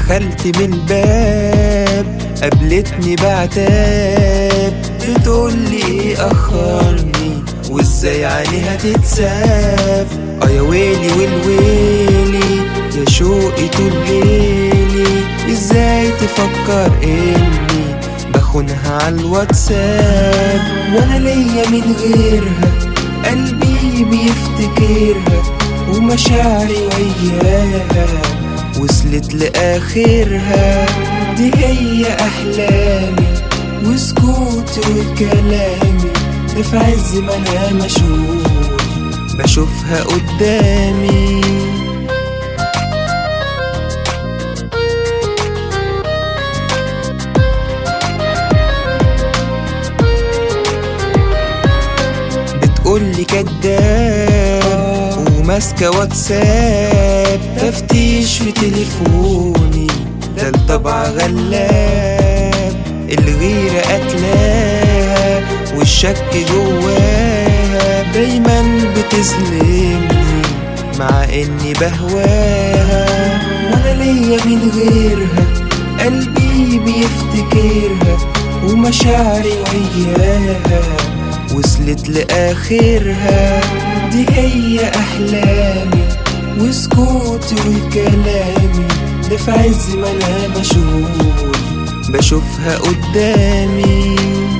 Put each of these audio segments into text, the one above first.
دخلت من الباب قابلتني بعتاب بتقولي ايه اخرني وازاي عليها تتساب اه يا ويلي والويلي يا شوقي طول ليلي ازاي تفكر اني بخونها على الواتساب وانا ليا من غيرها قلبي بيفتكرها ومشاعري وياها وصلت لآخرها دي هي أحلامي وسكوتي وكلامي ده في عز ما أنا مشغول بشوفها قدامي بتقولي كداب وماسكة واتساب تفتيش في تليفوني ده الطبع غلاب الغيرة قتلاها والشك جواها دايما بتظلمني مع اني بهواها وانا ليا من غيرها قلبي بيفتكرها ومشاعري وياها وصلت لآخرها دي هي أحلامي وسكوتي وكلامي ده في عز ما أنا مشغول بشوفها قدامي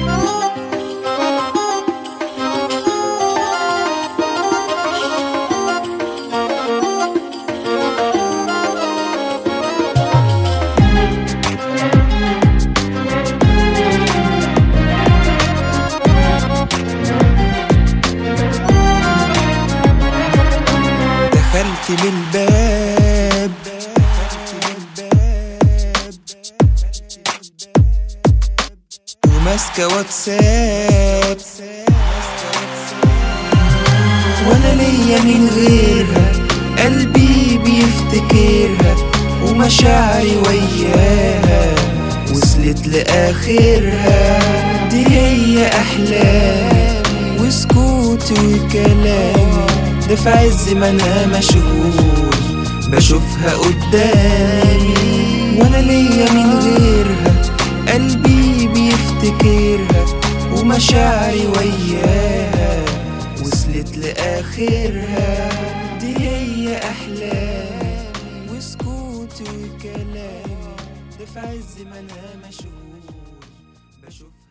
دخلت من الباب وماسكة واتساب وانا ليا من غيرها قلبي بيفتكرها ومشاعري وياها وصلت لآخرها دي هي أحلامي وسكوتي وكلامي ده في عز ما أنا مشغول بشوفها قدامي وانا ليا من غيرها قلبي بيفتكرها ومشاعري وياها وصلت لآخرها دي هي أحلامي وسكوتي وكلامي ده في عز ما أنا مشغول بشوفها